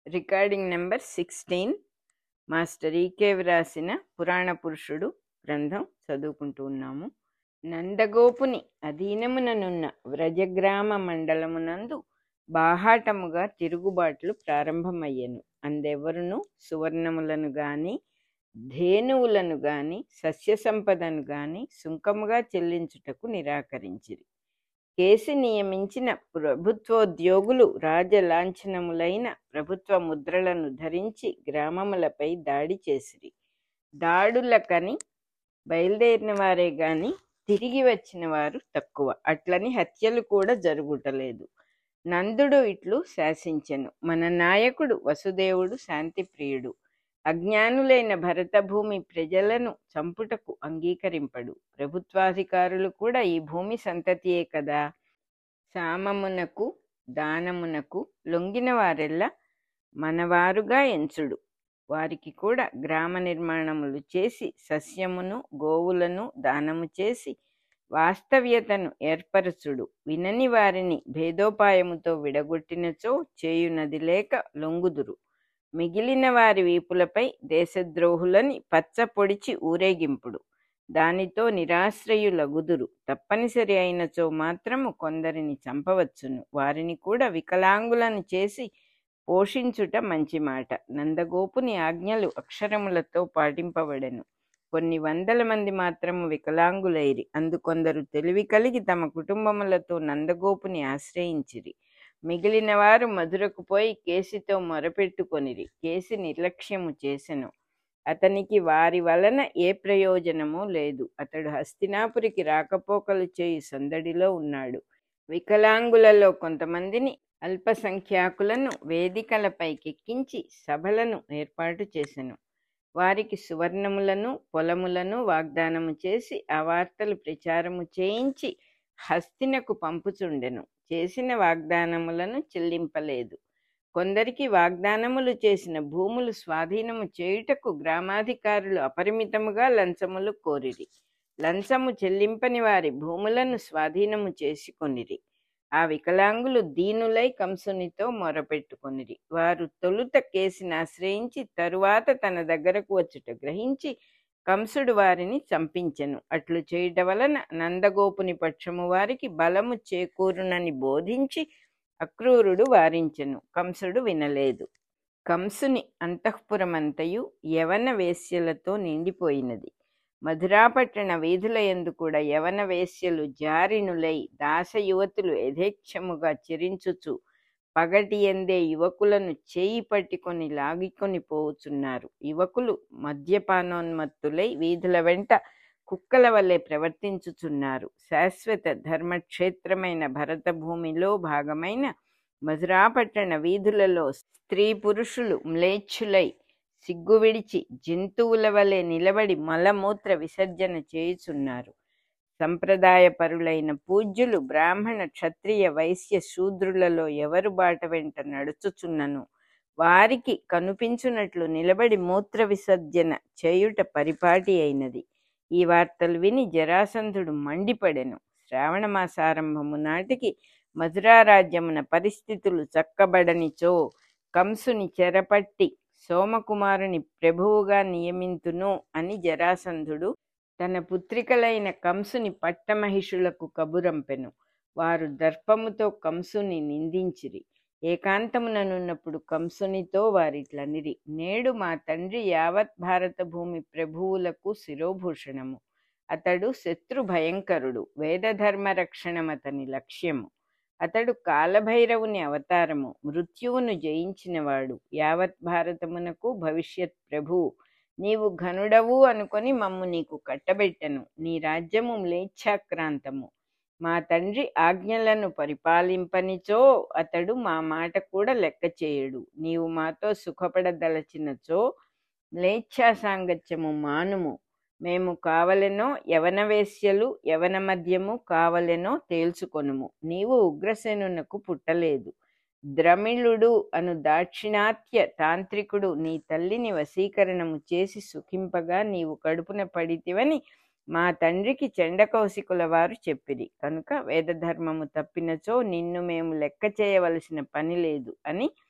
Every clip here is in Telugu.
రికార్డింగ్ నెంబర్ సిక్స్టీన్ మాస్టర్ ఈకే వ్రాసిన పురాణ పురుషుడు గ్రంథం చదువుకుంటూ ఉన్నాము నందగోపుని అధీనముననున్న వ్రజగ్రామ మండలమునందు బాహాటముగా తిరుగుబాట్లు ప్రారంభమయ్యెను అందెవరును సువర్ణములను గాని ధేనువులను గాని సస్య సంపదను గాని సుంకముగా చెల్లించుటకు నిరాకరించిరి కేసి నియమించిన ప్రభుత్వోద్యోగులు రాజలాంఛనములైన ప్రభుత్వ ముద్రలను ధరించి గ్రామములపై దాడి చేసిరి దాడులకని బయలుదేరిన వారే గాని తిరిగి వచ్చిన వారు తక్కువ అట్లని హత్యలు కూడా జరుగుటలేదు నందుడు ఇట్లు శాసించెను మన నాయకుడు వసుదేవుడు శాంతిప్రియుడు అజ్ఞానులైన భరతభూమి ప్రజలను చంపుటకు అంగీకరింపడు ప్రభుత్వాధికారులు కూడా ఈ భూమి సంతతియే కదా సామమునకు దానమునకు లొంగిన వారెల్లా మనవారుగా ఎంచుడు వారికి కూడా గ్రామ నిర్మాణములు చేసి సస్యమును గోవులను దానము చేసి వాస్తవ్యతను ఏర్పరచుడు వినని వారిని భేదోపాయముతో విడగొట్టినచో చేయునది లేక లొంగుదురు మిగిలిన వారి వీపులపై దేశద్రోహులని పచ్చ పొడిచి ఊరేగింపుడు దానితో నిరాశ్రయులగుదురు తప్పనిసరి అయినచో మాత్రము కొందరిని చంపవచ్చును వారిని కూడా వికలాంగులను చేసి పోషించుట మంచి మాట నందగోపుని ఆజ్ఞలు అక్షరములతో పాటింపబడెను కొన్ని వందల మంది మాత్రము వికలాంగులైరి అందుకొందరు తెలివి కలిగి తమ కుటుంబములతో నందగోపుని ఆశ్రయించిరి మిగిలిన వారు మధురకు పోయి కేసితో మొరపెట్టుకొనిరి కేసి నిర్లక్ష్యము చేసెను అతనికి వారి వలన ఏ ప్రయోజనము లేదు అతడు హస్తినాపురికి రాకపోకలు చేయి సందడిలో ఉన్నాడు వికలాంగులలో కొంతమందిని అల్పసంఖ్యాకులను వేదికలపైకెక్కించి సభలను ఏర్పాటు చేసెను వారికి సువర్ణములను పొలములను వాగ్దానము చేసి ఆ వార్తలు ప్రచారము చేయించి హస్తినకు పంపుచుండెను చేసిన వాగ్దానములను చెల్లింపలేదు కొందరికి వాగ్దానములు చేసిన భూములు స్వాధీనము చేయుటకు గ్రామాధికారులు అపరిమితముగా లంచములు కోరిరి లంచము చెల్లింపని వారి భూములను స్వాధీనము చేసుకొనిరి ఆ వికలాంగులు దీనులై కంసునితో మొరపెట్టుకొనిరి వారు తొలుత కేసిని ఆశ్రయించి తరువాత తన దగ్గరకు వచ్చుట గ్రహించి కంసుడు వారిని చంపించెను అట్లు చేయుట వలన నందగోపుని పక్షము వారికి బలము చేకూరునని బోధించి అక్రూరుడు వారించెను కంసుడు వినలేదు కంసుని అంతఃపురమంతయు యవన వేశ్యలతో నిండిపోయినది మధురాపట్టణ వీధుల ఎందు కూడా యవన వేశ్యలు జారినులై దాస యువతులు యథేచ్ఛముగా చిరించుచు పగటి ఎందే యువకులను చేయి పట్టుకొని లాగికొని పోవుచున్నారు యువకులు మద్యపానోన్మత్తులై వీధుల వెంట కుక్కల వలె ప్రవర్తించుచున్నారు శాశ్వత ధర్మక్షేత్రమైన భరత భూమిలో భాగమైన మధురాపట్టణ వీధులలో స్త్రీ పురుషులు మ్లేచ్ఛులై సిగ్గు విడిచి జంతువుల వలె నిలబడి మలమూత్ర విసర్జన చేయుచున్నారు సంప్రదాయపరులైన పూజ్యులు బ్రాహ్మణ క్షత్రియ వైశ్య శూద్రులలో ఎవరు బాట వెంట నడుచుచున్నను వారికి కనిపించున్నట్లు నిలబడి మూత్ర విసర్జన చేయుట పరిపాటి అయినది ఈ వార్తలు విని జరాసంధుడు మండిపడెను శ్రావణ మాసారంభము నాటికి మధురారాజ్యమున పరిస్థితులు చక్కబడనిచో కంసుని చెరపట్టి సోమకుమారుని ప్రభువుగా నియమింతును అని జరాసంధుడు తన పుత్రికలైన కంసుని పట్టమహిషులకు కబురంపెను వారు దర్పముతో కంసుని నిందించిరి ఏకాంతముననున్నప్పుడు కంసునితో వారిట్లనిరి నేడు మా తండ్రి యావత్ భారత భూమి ప్రభువులకు శిరోభూషణము అతడు శత్రు భయంకరుడు వేదధర్మ రక్షణం అతని లక్ష్యము అతడు కాలభైరవుని అవతారము మృత్యువును జయించినవాడు యావత్ భారతమునకు భవిష్యత్ ప్రభువు నీవు ఘనుడవు అనుకొని మమ్ము నీకు కట్టబెట్టను నీ రాజ్యము మ్లేచ్ఛాక్రాంతము మా తండ్రి ఆజ్ఞలను పరిపాలింపనిచో అతడు మా మాట కూడా లెక్క చేయడు నీవు మాతో సుఖపడదలచినచో మ్లేచ్ఛా సాంగత్యము మానుము మేము కావలెనో యవన వేశ్యలు యవన మద్యము కావలెనో తేల్చుకొనుము నీవు ఉగ్రసేనునకు పుట్టలేదు ద్రమిళుడు అను దాక్షిణాత్య తాంత్రికుడు నీ తల్లిని వశీకరణము చేసి సుఖింపగా నీవు కడుపున పడితివని మా తండ్రికి చెండకౌశికుల వారు చెప్పిరి కనుక వేదధర్మము తప్పినచో నిన్ను మేము లెక్క చేయవలసిన పని లేదు అని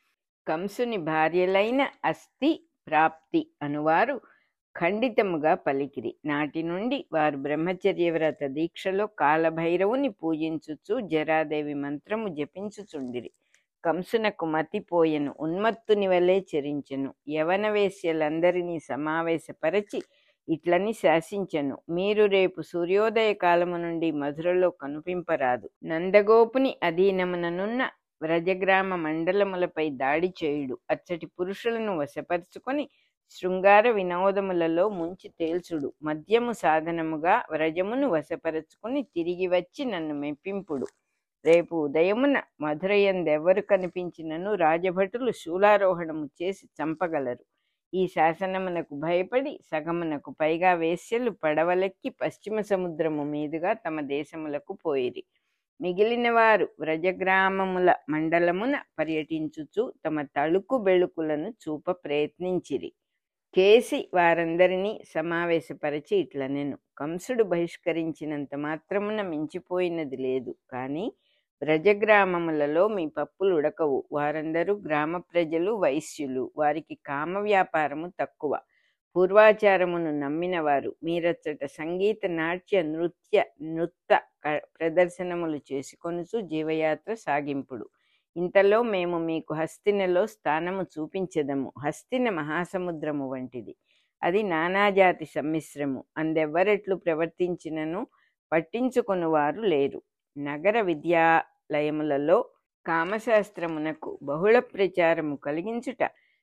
కంసుని భార్యలైన అస్థి ప్రాప్తి అనువారు ఖండితముగా పలికిరి నాటి నుండి వారు బ్రహ్మచర్యవ్రత దీక్షలో కాలభైరవుని పూజించుచు జరాదేవి మంత్రము జపించుచుండిరి కంసునకు మతిపోయెను ఉన్మత్తుని వలె చెరించెను యవన వేశ్యలందరినీ సమావేశపరచి ఇట్లని శాసించెను మీరు రేపు సూర్యోదయ కాలము నుండి మధురలో కనుపింపరాదు నందగోపుని అధీనముననున్న వ్రజగ్రామ మండలములపై దాడి చేయుడు అచ్చటి పురుషులను వశపరుచుకొని శృంగార వినోదములలో ముంచి తేల్చుడు మద్యము సాధనముగా వ్రజమును వశపరచుకుని తిరిగి వచ్చి నన్ను మెప్పింపుడు రేపు ఉదయమున మధురయందెవరు కనిపించినను రాజభటులు శూలారోహణము చేసి చంపగలరు ఈ శాసనమునకు భయపడి సగమునకు పైగా వేశ్యలు పడవలెక్కి పశ్చిమ సముద్రము మీదుగా తమ దేశములకు పోయిరి మిగిలిన వారు వ్రజగ్రామముల మండలమున పర్యటించుచు తమ తళుకు బెళుకులను చూప ప్రయత్నించిరి కేసి వారందరినీ సమావేశపరచి ఇట్లనెను కంసుడు బహిష్కరించినంత మాత్రమున మించిపోయినది లేదు కానీ వ్రజగ్రామములలో మీ పప్పులు ఉడకవు వారందరూ గ్రామ ప్రజలు వైశ్యులు వారికి కామ వ్యాపారము తక్కువ పూర్వాచారమును నమ్మినవారు మీరచ్చట సంగీత నాట్య నృత్య నృత్త క- ప్రదర్శనములు చేసుకొనుచు జీవయాత్ర సాగింపుడు ఇంతలో మేము మీకు హస్తినలో స్థానము చూపించెదము హస్తిన మహాసముద్రము వంటిది అది నానాజాతి సమ్మిశ్రము అందెవ్వరెట్లు ప్రవర్తించినను పట్టించుకొను వారు లేరు నగర విద్యాలయములలో కామశాస్త్రమునకు బహుళ ప్రచారము కలిగించుట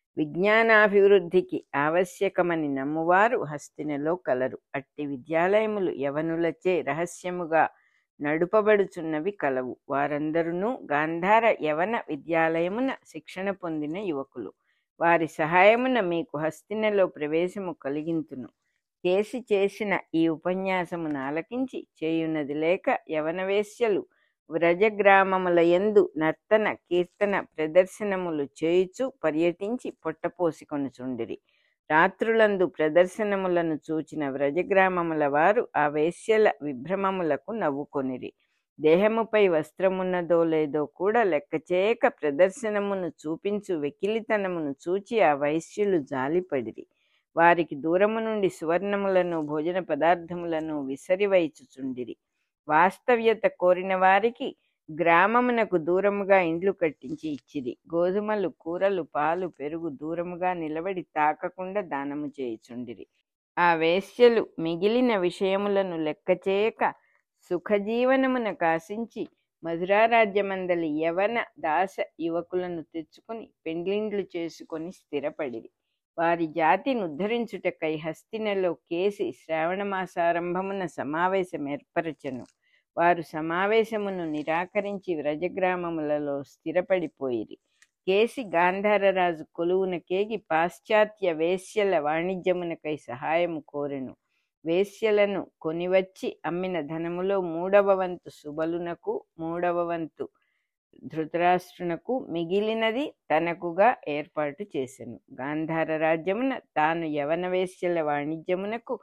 విజ్ఞానాభివృద్ధికి ఆవశ్యకమని నమ్మువారు హస్తినలో కలరు అట్టి విద్యాలయములు యవనులచే రహస్యముగా నడుపబడుచున్నవి కలవు వారందరును గాంధార యవన విద్యాలయమున శిక్షణ పొందిన యువకులు వారి సహాయమున మీకు హస్తినలో ప్రవేశము కలిగింతును కేసి చేసిన ఈ ఉపన్యాసమును ఆలకించి చేయున్నది లేక యవనవేశ్యలు వ్రజగ్రామముల యందు నర్తన కీర్తన ప్రదర్శనములు చేయుచు పర్యటించి పొట్టపోసికొనుచుండిరి రాత్రులందు ప్రదర్శనములను చూచిన వ్రజగ్రామముల వారు ఆ వేశ్యల విభ్రమములకు నవ్వుకొనిరి దేహముపై వస్త్రమున్నదో లేదో కూడా లెక్క చేయక ప్రదర్శనమును చూపించు వెకిలితనమును చూచి ఆ వైశ్యులు జాలిపడిరి వారికి దూరము నుండి సువర్ణములను భోజన పదార్థములను విసరివైచుచుండిరి వాస్తవ్యత కోరిన వారికి గ్రామమునకు దూరముగా ఇండ్లు కట్టించి ఇచ్చిరి గోధుమలు కూరలు పాలు పెరుగు దూరముగా నిలబడి తాకకుండా దానము చేయుచుండిరి ఆ వేశ్యలు మిగిలిన విషయములను లెక్క చేయక సుఖజీవనమున కాసించి మధురారాజ్యమందలి యవన దాస యువకులను తెచ్చుకొని పెండ్లిండ్లు చేసుకొని స్థిరపడిరి వారి జాతిని ఉద్ధరించుటకై హస్తినలో కేసి శ్రావణమాసారంభమున సమావేశం ఏర్పరచెను వారు సమావేశమును నిరాకరించి వ్రజగ్రామములలో స్థిరపడిపోయిరి కేసి గాంధారరాజు కొలువున కేగి పాశ్చాత్య వేశ్యల వాణిజ్యమునకై సహాయము కోరెను వేశ్యలను కొనివచ్చి అమ్మిన ధనములో మూడవ వంతు సుబలునకు మూడవ వంతు ధృతరాష్ట్రునకు మిగిలినది తనకుగా ఏర్పాటు చేసెను గాంధార రాజ్యమున తాను యవన వేశ్యల వాణిజ్యమునకు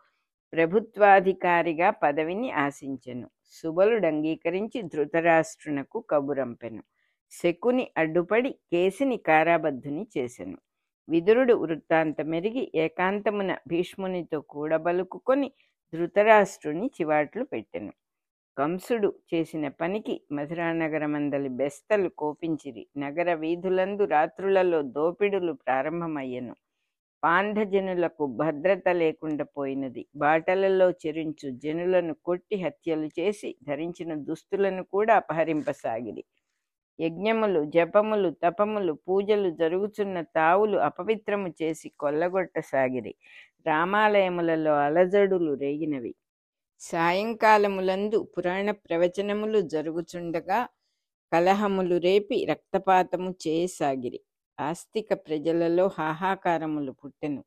ప్రభుత్వాధికారిగా పదవిని ఆశించెను సుబలుడు అంగీకరించి ధృతరాష్ట్రునకు కబురంపెను శకుని అడ్డుపడి కేసిని కారాబద్ధుని చేసెను విదురుడు వృత్తాంతమెరిగి ఏకాంతమున భీష్మునితో కూడబలుకుకొని ధృతరాష్ట్రుని చివాట్లు పెట్టెను కంసుడు చేసిన పనికి మధురానగరమందలి బెస్తలు కోపించిరి నగర వీధులందు రాత్రులలో దోపిడులు ప్రారంభమయ్యెను పాంధజనులకు భద్రత లేకుండా పోయినది బాటలలో చెరించు జనులను కొట్టి హత్యలు చేసి ధరించిన దుస్తులను కూడా అపహరింపసాగిరి యజ్ఞములు జపములు తపములు పూజలు జరుగుచున్న తావులు అపవిత్రము చేసి కొల్లగొట్టసాగిరి రామాలయములలో అలజడులు రేగినవి సాయంకాలములందు పురాణ ప్రవచనములు జరుగుచుండగా కలహములు రేపి రక్తపాతము చేయసాగిరి ఆస్తిక ప్రజలలో హాహాకారములు పుట్టెను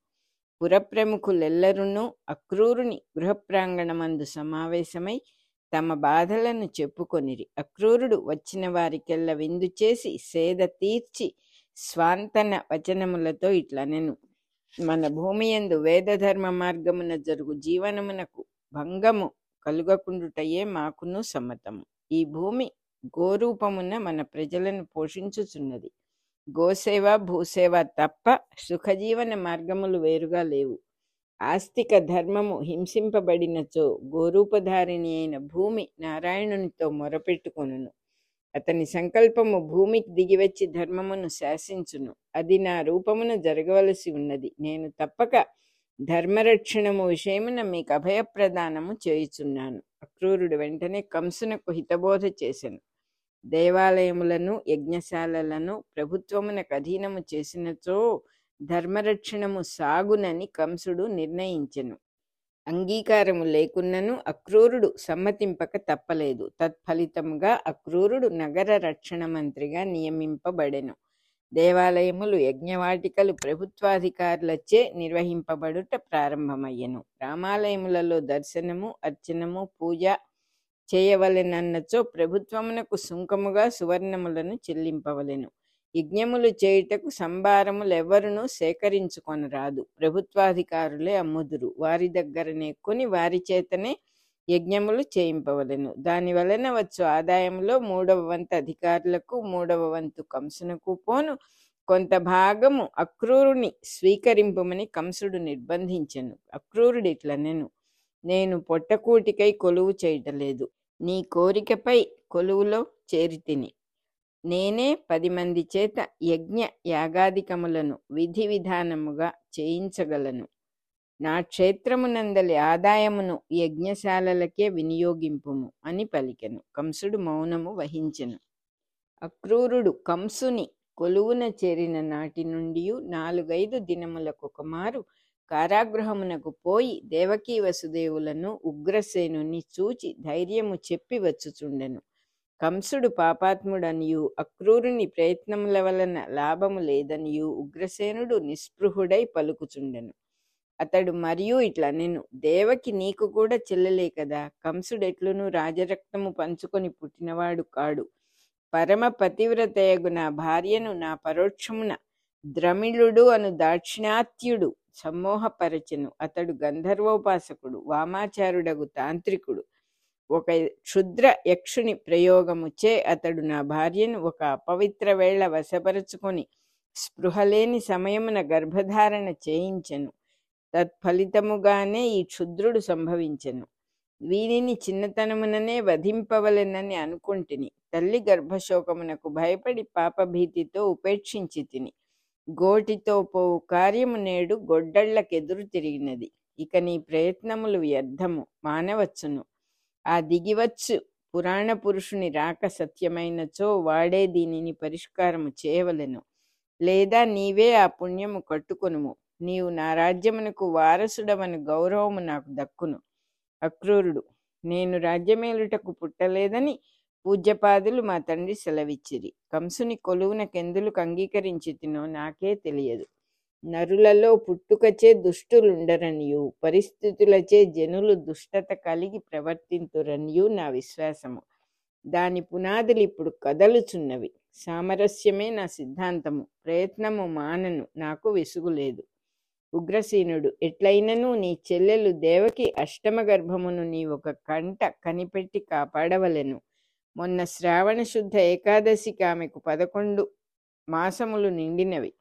పురప్రముఖులెల్లరునూ అక్రూరుని గృహప్రాంగణమందు సమావేశమై తమ బాధలను చెప్పుకొనిరి అక్రూరుడు వచ్చిన వారికెల్ల విందు చేసి సేద తీర్చి స్వాంతన వచనములతో ఇట్లనెను మన భూమి యందు వేదధర్మ మార్గమున జరుగు జీవనమునకు భంగము కలుగకుండుటయే మాకును సమ్మతము ఈ భూమి గోరూపమున మన ప్రజలను పోషించుచున్నది గోసేవ భూసేవ తప్ప సుఖజీవన మార్గములు వేరుగా లేవు ఆస్తిక ధర్మము హింసింపబడినచో గోరూపధారిణి అయిన భూమి నారాయణునితో మొరపెట్టుకొనును అతని సంకల్పము భూమికి దిగివచ్చి ధర్మమును శాసించును అది నా రూపమున జరగవలసి ఉన్నది నేను తప్పక ధర్మరక్షణము విషయమున మీకు అభయప్రదానము చేయుచున్నాను అక్రూరుడు వెంటనే కంసునకు హితబోధ చేసెను దేవాలయములను యజ్ఞశాలలను ప్రభుత్వమునకు అధీనము చేసినచో ధర్మరక్షణము సాగునని కంసుడు నిర్ణయించెను అంగీకారము లేకున్నను అక్రూరుడు సమ్మతింపక తప్పలేదు తత్ఫలితముగా అక్రూరుడు నగర రక్షణ మంత్రిగా నియమింపబడెను దేవాలయములు యజ్ఞవాటికలు ప్రభుత్వాధికారులచే నిర్వహింపబడుట ప్రారంభమయ్యెను రామాలయములలో దర్శనము అర్చనము పూజ చేయవలెనన్నచో ప్రభుత్వమునకు సుంకముగా సువర్ణములను చెల్లింపవలెను యజ్ఞములు చేయుటకు సంభారములెవ్వరునూ సేకరించుకొనరాదు ప్రభుత్వాధికారులే అమ్ముదురు వారి దగ్గరనే కొని వారి చేతనే యజ్ఞములు చేయింపవలెను దాని వలన వచ్చు ఆదాయంలో మూడవ వంతు అధికారులకు మూడవ వంతు కంసునకు పోను కొంత భాగము అక్రూరుని స్వీకరింపమని కంసుడు నిర్బంధించెను అక్రూరుడు ఇట్లనెను నేను పొట్టకూటికై కొలువు చేయటలేదు నీ కోరికపై కొలువులో చేరితిని నేనే పది మంది చేత యజ్ఞ యాగాదికములను విధి విధానముగా చేయించగలను నా క్షేత్రమునందలి ఆదాయమును యజ్ఞశాలలకే వినియోగింపుము అని పలికెను కంసుడు మౌనము వహించెను అక్రూరుడు కంసుని కొలువున చేరిన నాటి నుండి నాలుగైదు దినములకు ఒకమారు కారాగృహమునకు పోయి దేవకీ వసుదేవులను ఉగ్రసేనుని చూచి ధైర్యము చెప్పి వచ్చుచుండెను కంసుడు పాపాత్ముడనియు అక్రూరుని ప్రయత్నముల వలన లాభము లేదనియు ఉగ్రసేనుడు నిస్పృహుడై పలుకుచుండెను అతడు మరియు ఇట్లా నేను దేవకి నీకు కూడా చెల్లెలే కదా కంసుడెట్లును రాజరక్తము పంచుకొని పుట్టినవాడు కాడు పరమ పతివ్రతయగు నా భార్యను నా పరోక్షమున ద్రమిళుడు అను దాక్షిణాత్యుడు సమ్మోహపరచెను అతడు గంధర్వోపాసకుడు వామాచారుడగు తాంత్రికుడు ఒక క్షుద్ర యక్షుని ప్రయోగముచే అతడు నా భార్యను ఒక అపవిత్ర వేళ వశపరుచుకొని స్పృహలేని సమయమున గర్భధారణ చేయించెను తత్ఫలితముగానే ఈ క్షుద్రుడు సంభవించెను వీనిని చిన్నతనముననే వధింపవలెనని అనుకుంటుని తల్లి గర్భశోకమునకు భయపడి పాపభీతితో ఉపేక్షించి తిని గోటితో పోవు కార్యము నేడు గొడ్డళ్లకెదురు తిరిగినది ఇక నీ ప్రయత్నములు వ్యర్థము మానవచ్చును ఆ దిగివచ్చు పురాణ పురుషుని రాక సత్యమైనచో వాడే దీనిని పరిష్కారము చేయవలెను లేదా నీవే ఆ పుణ్యము కట్టుకొనుము నీవు నా రాజ్యమునకు వారసుడవని గౌరవము నాకు దక్కును అక్రూరుడు నేను రాజ్యమేలుటకు పుట్టలేదని పూజ్యపాదులు మా తండ్రి సెలవిచ్చిరి కంసుని కొలువునకెందులకు అంగీకరించి తినో నాకే తెలియదు నరులలో పుట్టుకచే దుష్టులుండరనియు పరిస్థితులచే జనులు దుష్టత కలిగి ప్రవర్తింతురనియు నా విశ్వాసము దాని పునాదులు ఇప్పుడు కదలుచున్నవి సామరస్యమే నా సిద్ధాంతము ప్రయత్నము మానను నాకు విసుగులేదు ఉగ్రసీనుడు ఎట్లయినను నీ చెల్లెలు దేవకి అష్టమ గర్భమును నీ ఒక కంట కనిపెట్టి కాపాడవలెను మొన్న శ్రావణ శుద్ధ ఏకాదశికి ఆమెకు పదకొండు మాసములు నిండినవి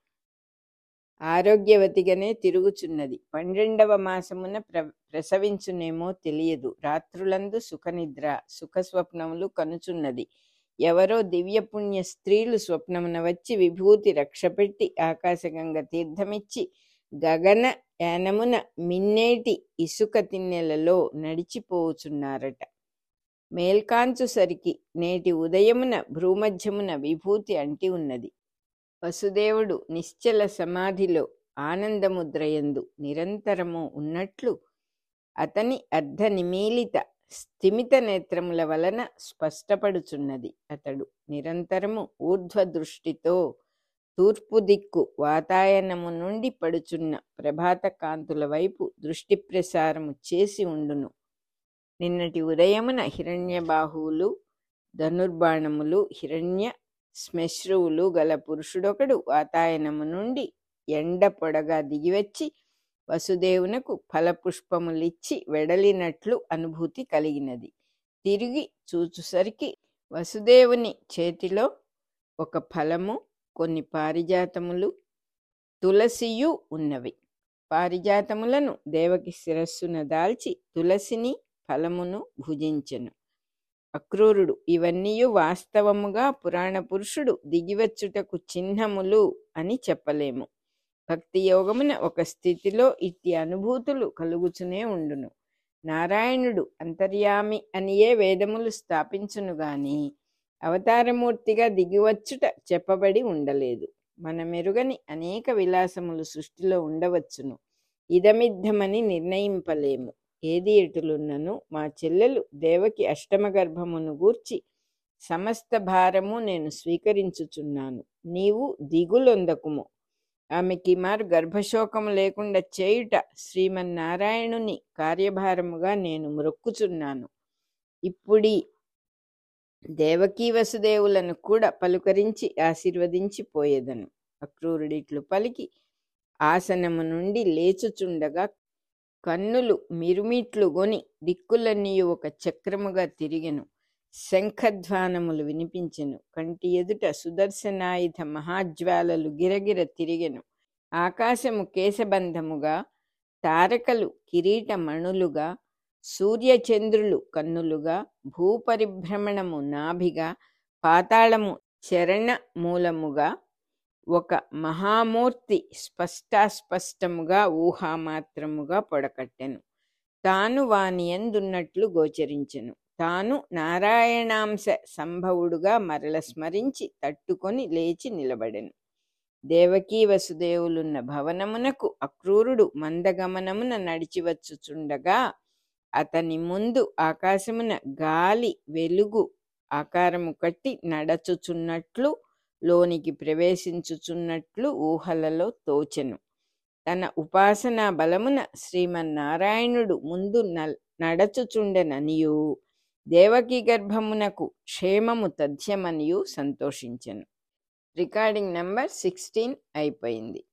ఆరోగ్యవతిగానే తిరుగుచున్నది పన్నెండవ మాసమున ప్ర ప్రసవించునేమో తెలియదు రాత్రులందు సుఖనిద్ర సుఖ స్వప్నములు కనుచున్నది ఎవరో దివ్యపుణ్య స్త్రీలు స్వప్నమున వచ్చి విభూతి రక్షపెట్టి ఆకాశగంగ తీర్థమిచ్చి గగన యానమున మిన్నేటి ఇసుక తిన్నెలలో నడిచిపోవుచున్నారట మేల్కాంచు సరికి నేటి ఉదయమున భ్రూమధ్యమున విభూతి అంటి ఉన్నది వసుదేవుడు నిశ్చల సమాధిలో ఆనందముద్రయందు నిరంతరము ఉన్నట్లు అతని అర్ధ నిమీలిత స్థిమిత నేత్రముల వలన స్పష్టపడుచున్నది అతడు నిరంతరము ఊర్ధ్వ దృష్టితో తూర్పు దిక్కు వాతాయనము నుండి పడుచున్న ప్రభాత కాంతుల వైపు దృష్టి ప్రసారము చేసి ఉండును నిన్నటి ఉదయమున హిరణ్యబాహువులు ధనుర్బాణములు హిరణ్య శ్మశ్రువులు గల పురుషుడొకడు వాతాయనము నుండి ఎండ పొడగా దిగివచ్చి వసుదేవునకు ఫలపుష్పములిచ్చి వెడలినట్లు అనుభూతి కలిగినది తిరిగి చూచుసరికి వసుదేవుని చేతిలో ఒక ఫలము కొన్ని పారిజాతములు తులసియు ఉన్నవి పారిజాతములను దేవకి శిరస్సున దాల్చి తులసిని ఫలమును భుజించెను అక్రూరుడు ఇవన్నీయు వాస్తవముగా పురాణ పురుషుడు దిగివచ్చుటకు చిహ్నములు అని చెప్పలేము భక్తి యోగమున ఒక స్థితిలో ఇట్టి అనుభూతులు కలుగుచునే ఉండును నారాయణుడు అంతర్యామి అనియే వేదములు స్థాపించును గాని అవతారమూర్తిగా దిగివచ్చుట చెప్పబడి ఉండలేదు మన మెరుగని అనేక విలాసములు సృష్టిలో ఉండవచ్చును ఇదమిద్దమని నిర్ణయింపలేము ఏది ఎటులున్నను మా చెల్లెలు దేవకి అష్టమ గర్భమును గూర్చి సమస్త భారము నేను స్వీకరించుచున్నాను నీవు దిగులొందకుము ఆమెకి మారు గర్భశోకము లేకుండా చేయుట శ్రీమన్నారాయణుని కార్యభారముగా నేను మ్రొక్కుచున్నాను ఇప్పుడీ దేవకీ వసుదేవులను కూడా పలుకరించి ఆశీర్వదించి పోయేదను అక్రూరుడిట్లు పలికి ఆసనము నుండి లేచుచుండగా కన్నులు మిరుమిట్లు గొని దిక్కులన్నీయు ఒక చక్రముగా తిరిగెను శంఖధ్వానములు వినిపించెను కంటి ఎదుట సుదర్శనాయుధ మహాజ్వాలలు గిరగిర తిరిగెను ఆకాశము కేశబంధముగా తారకలు కిరీటమణులుగా సూర్యచంద్రులు కన్నులుగా భూపరిభ్రమణము నాభిగా పాతాళము చరణ మూలముగా ఒక మహామూర్తి స్పష్టాస్పష్టముగా ఊహామాత్రముగా పొడకట్టెను తాను వాని ఎందున్నట్లు గోచరించెను తాను నారాయణాంశ సంభవుడుగా మరల స్మరించి తట్టుకొని లేచి నిలబడెను దేవకీ వసుదేవులున్న భవనమునకు అక్రూరుడు మందగమనమున నడిచివచ్చుచుండగా అతని ముందు ఆకాశమున గాలి వెలుగు ఆకారము కట్టి నడచుచున్నట్లు లోనికి ప్రవేశించుచున్నట్లు ఊహలలో తోచెను తన ఉపాసనా బలమున శ్రీమన్నారాయణుడు ముందు నల్ నడచుచుండెననియు దేవకి గర్భమునకు క్షేమము తథ్యమనియు సంతోషించెను రికార్డింగ్ నంబర్ సిక్స్టీన్ అయిపోయింది